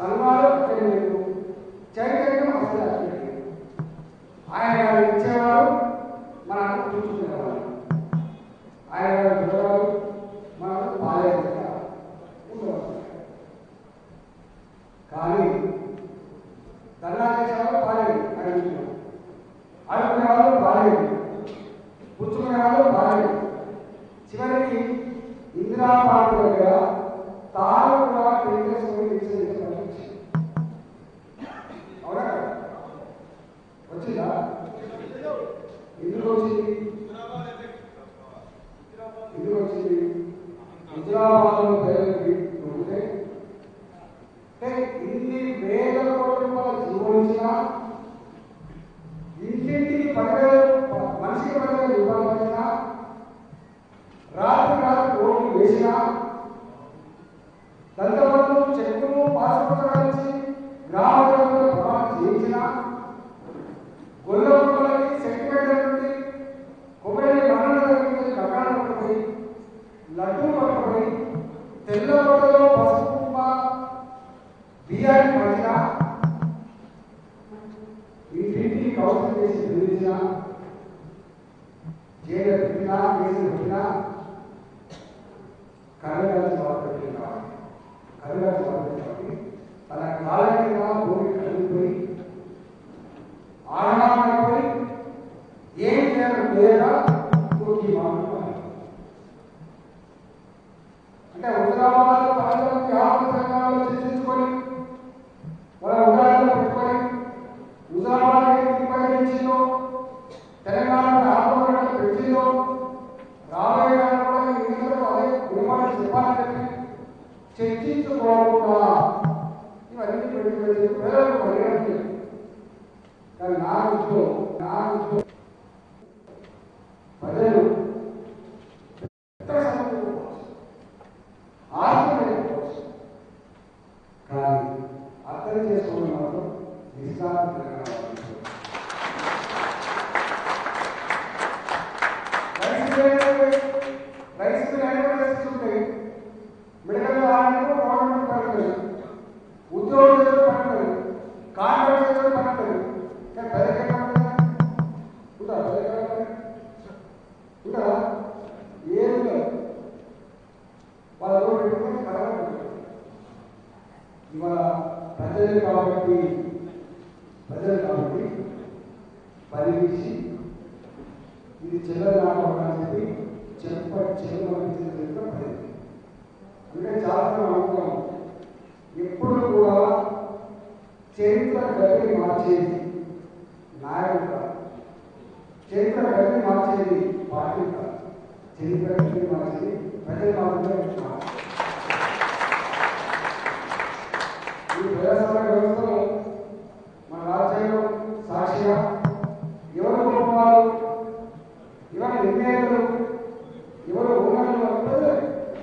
సన్మానం అక్కడే లేదు చైతన్యం అసలు అక్కడే లేదు ఆయన గారు ఇచ్చేవారు మనం కూర్చునేవారు ఆయన గారు చూడవారు మనం బాధ్యతగా ఉండవచ్చు కానీ ధర్నా చేసేవాళ్ళు బాగాలేదు అడుగుతున్నాం అడుగుకునే వాళ్ళు బాగాలేదు పుచ్చుకునే వాళ్ళు బాగాలేదు చివరికి ఇందిరా పార్టీ దగ్గర తాను కూడా తెలుగుదేశం తీసుకెళ్ళి అవునా కదా? వచ్చిందా ఎందుకు వచ్చింది ఎందుకు వచ్చింది హైదరాబాద్లో పేరుకి ఉంటే అంటే ఇన్ని వేల కోట్ల రూపాయలు జీవనించినా ఇంటింటికి పదివేల మనిషికి పదివేల రూపాయలు వచ్చినా రాత్రి రాత్రి రోడ్లు వేసినా దళితబంధు చెక్కులు పాస్పుస్తకాలు ఇచ్చి గ్రామ ప్రజలకు ప్రమాణం చేయించినా గొల్ల కుక్కలకి సెంటిమెంట్ నుండి కొబ్బరి మరణ దగ్గరికి కట్టాలు పట్టుకుపోయి లడ్డూ పట్టుకుపోయి తెల్ల బట్టలో పసుపు కుంకుమ బియ్యాన్ని పంచినా ఇంటింటికి కౌన్సిల్ చేసి బెదిరించినా జైలు పెట్టినా కేసులు పెట్టినా కర్రగాలి జవాబు పెట్టింది కాబట్టి కర్రగాలి జవాబు పెట్టింది కాబట్టి తన కాలంగా భూమి కలిగిపోయి ఆడమైపోయి ఏం చేయడం లేక తూర్చి మాట్లాడుతున్నారు అంటే హుజరాబాద్ ప్రజలకు యాభై తెలంగాణలో చర్చించుకొని వాళ్ళ ఉదాహరణ పెట్టుకొని హుజరాబాద్ ఏం పరిగణించిందో తెలంగాణ ఆత్మహత్య పెట్టిందో రాబోయే కాలం కూడా ఈ ఎన్నికలకు అదే గుణమాలు చెప్పాలని చెప్పి చర్చించుకోకుండా ఇవన్నీ పెట్టి పెట్టి ప్రజలకు పరిగణించారు కానీ నా దృష్టిలో నా దృష్టిలో ప్రజలు ఎక్కడ సమర్థించుకోవచ్చు ఆత్మహత్య కానీ అర్థం చేసుకోవడం మాత్రం నిస్సార్థకంగా భావించారు. రైస్ మిల్ రైస్ మిల్ అనేవి చేస్తుంటే మెడికల్ ఆడకు గవర్నమెంట్ పడుతుంది ఉద్యోగులు పడుతుంది కాంట్రాక్ట్ పడుతుంది కానీ ప్రజలకే పడుతుంది ఉందా ప్రజలకే ఉందా ఏం లేదు వాళ్ళ రోడ్డు పెట్టుకొని కలగదు ఇవాళ ప్రజలు కాబట్టి ప్రజలు కాబట్టి పరిగీసి ఇది చెల్లెలు నాటకం చెప్పి చెప్ప చెల్లెలు ప్రజలు అంటే చాలా అనుకున్నాం ఎప్పుడు కూడా చరిత్ర గతిని మార్చేది నాయకుడు కాదు చరిత్ర గతిని మార్చేది పార్టీ కాదు చరిత్ర గతిని మార్చేది ప్రజలు మాత్రమే ఉంటున్నారు ఈ ప్రజాస్వామ్య వ్యవస్థలో మన రాజ్యాంగం సాక్షిగా ఎవరు గొప్పవారు ఎవరు నిర్ణయాలు ఎవరు ఓనర్లు అంటే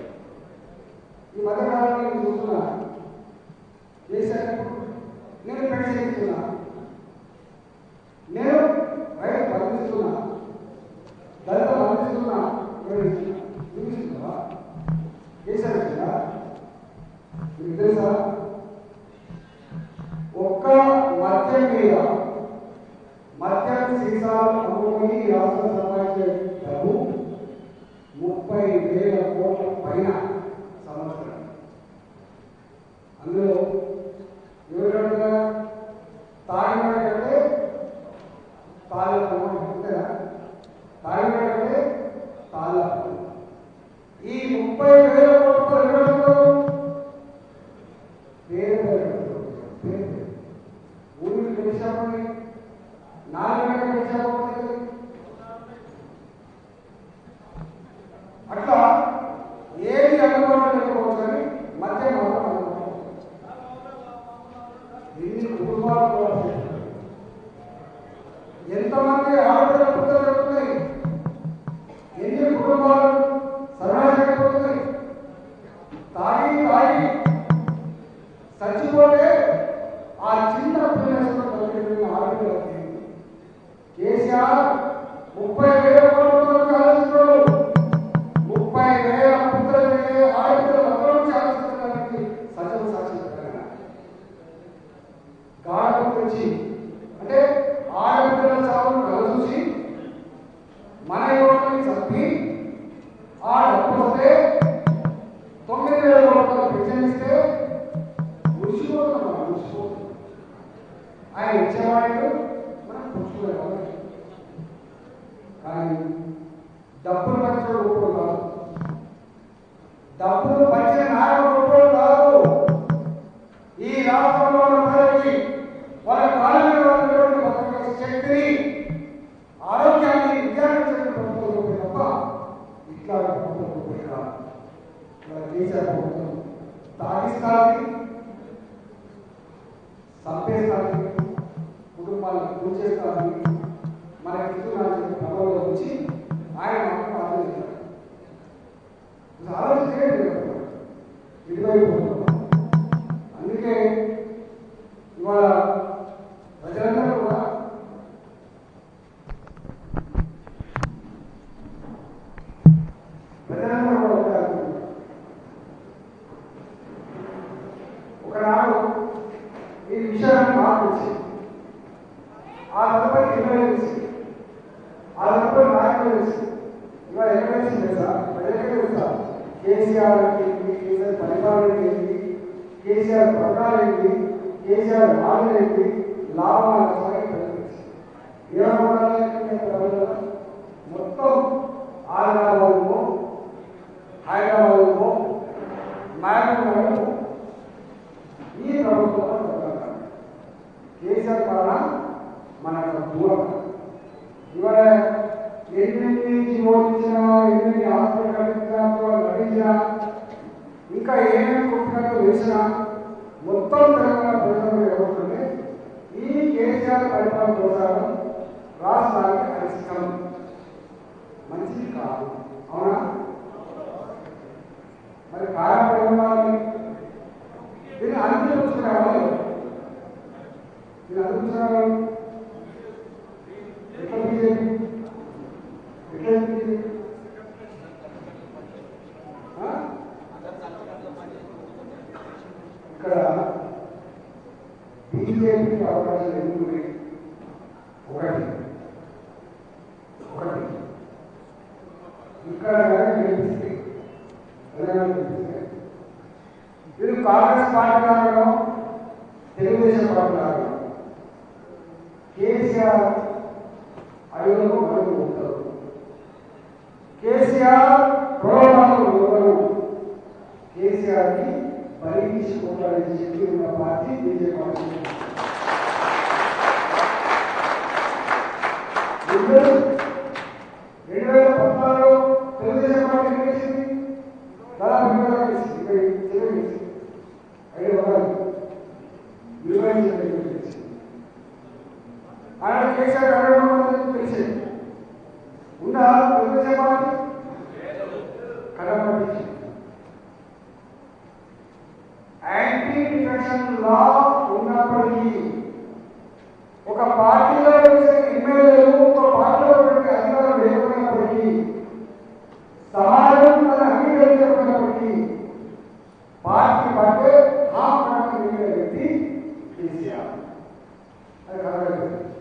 ఈ మధ్య కాలంలో నేను చూస్తున్నా చేశాను నేను పరిశీలిస్తున్నా నేను రైతు బంధిస్తున్నా దళిత బంధిస్తున్నా చూపిస్తున్నా చేశారు కదా మీకు తెలుసా ఒక్క మద్యం మీద మద్యం సీసాలు అమ్ముకొని ఈ రాష్ట్రం సంపాదించే డబ్బు ముప్పై వేల కోట్ల పైన సంవత్సరం అందులో ఎవరంటే తాగిన కంటే తాళ్ళ అంతేనా తాగిన కంటే తాళ్ళ ఈ ముప్పై వేల కోట్ల ఎవరు పేరు పేరు ఊరికి తెలిసామని నాలుగు తెలిసామని అట్లా ఏది అందుబాటులో లేకపోవచ్చు కానీ మధ్య మాత్రం అందుబాటులో ఉంది. ఎన్ని కుటుంబాలు కూడా ఉన్నాయి. ఎంతమంది ఆడపిల్ల పుట్టలు జరుగుతున్నాయి ఎన్ని కుటుంబాలు సర్వనాశనమైపోతున్నాయి తాగి తాగి చచ్చిపోతే ఆ చిన్న పిల్లలు బతికిన ఆడపిల్లలకి కేసీఆర్ ముప్పై వేల కోట్ల ఆలోచిస్తున్నాడు ముప్పై వేల పుత్రులకి ఆడపిల్లలు అందరూ ఆలోచించడానికి సజీవ సాక్షి పెట్టారు పెన్షన్ ఇస్తే మురిసిపోతాం మనం, మురిసిపోతాం ఆయన ఇచ్చేవాళ్ళు మనం పుచ్చుకోలేము కానీ డబ్బులు పంచడం గొప్పలు కాదు డబ్బులు పంచిన నాయకుడు గొప్పలు కాదు ఈ రాష్ట్రంలో ఉన్న ప్రజలకి వాళ్ళ కాలంలో ఉన్నటువంటి బతక శక్తిని ఆరోగ్యాన్ని విద్యాన్ని చెప్పిన ప్రభుత్వం గొప్ప తప్ప ఇట్లా ప్రభుత్వం గొప్పది కాదు ఇవాళ కేసీఆర్ ప్రభుత్వం తాగిస్తానికి చంపేస్తానికి కుటుంబాలను కూల్చేస్తానికి మనకి ఇస్తున్నారని ప్రభావంలో వచ్చి ఆయన మాత్రం ఆలోచించారు ఇది ఆలోచన చేయండి కదా. ఇటువైపు అందుకే ఇవాళ ప్రజలందరూ కూడా ప్రజలందరూ కూడా ఒకటే అనుకుంటున్నారు. ఒకనాడు ఈ విషయాన్ని మార్పు వచ్చింది ఆ తదుపరి ఎమ్మెల్యేసి ఆ తదుపరి నాయకులు తెలుసు ఇవాళ ఎమ్మెల్యేసి తెలుసా ప్రజలకే తెలుసా కేసీఆర్ అంటే ఏంటి కేసీఆర్ పరిపాలన ఏంటి కేసీఆర్ పథకాలు ఏంటి కేసీఆర్ హామీలు ఏంటి లాభాలు నష్టాలు ప్రజలకు తెలుసు ఏమనుకోవాలి మొత్తం ఆదిలాబాద్ హైదరాబాద్ మహబూబ్ ఈ ప్రభుత్వం పథకాలు కేసీఆర్ పాలన మనకు దూరం ఇవాళ ఎన్ని జీవోలించినా ఎన్ని ఆస్తులు కల్పించినా నటించినా ఇంకా ఏమేమి కొట్టినట్టు వేసినా మొత్తం తెలంగాణ ప్రజలు ఏమవుతుంది ఈ కేసీఆర్ పరిపాలన కొనసాగడం రాష్ట్రానికి అరిష్టం మంచిది కాదు అవునా మరి కారణం ఏమవ్వాలి దీన్ని అందించుకునేవాళ్ళు దీన్ని అందించుకునేవాళ్ళు ఎట్లా బీజేపీ ఎట్లా బీజేపీ ఆ? ఇక్కడ బీజేపీకి అవకాశం ఎందుకు ఉన్నాయి? ఒకటి ఒకటి ఇక్కడ కనుక గెలిపిస్తే తెలంగాణ గెలిపిస్తే వీళ్ళు కాంగ్రెస్ పార్టీ లాగా తెలుగుదేశం పార్టీ లాగా కేసీఆర్ అడుగులకు అడుగు ఉంటారు కేసీఆర్ ప్రోగ్రాంలు ఉంటారు కేసీఆర్ ని పరీక్షించుకోవాలని చెప్పి ఉన్న పార్టీ బీజేపీ పార్టీ ఇద్దరు రెండు వేల పద్నాలుగులో తెలుగుదేశం పార్టీ గెలిచింది దాదాపు రెండు వేల గెలిచింది ఇక్కడ చివరి గెలిచింది ఐదు వందలు ఇరవై చివరి గెలిచింది ఆయన కేసీఆర్ అరవై మంది తెలిసింది ఉందా తెలుగుదేశం పార్టీ కడపట్టి యాంటీ డిఫెక్షన్ లా ఉన్నప్పటికీ ఒక పార్టీలో వేసే ఎమ్మెల్యేలు ఒక పార్టీలో ఉండే అధికారం లేకపోయినప్పటికీ సమాజం తన అంగీకరించకపోయినప్పటికీ పార్టీ పట్టే ఆ పార్టీ వ్యక్తి కేసీఆర్ అది కలగలేదు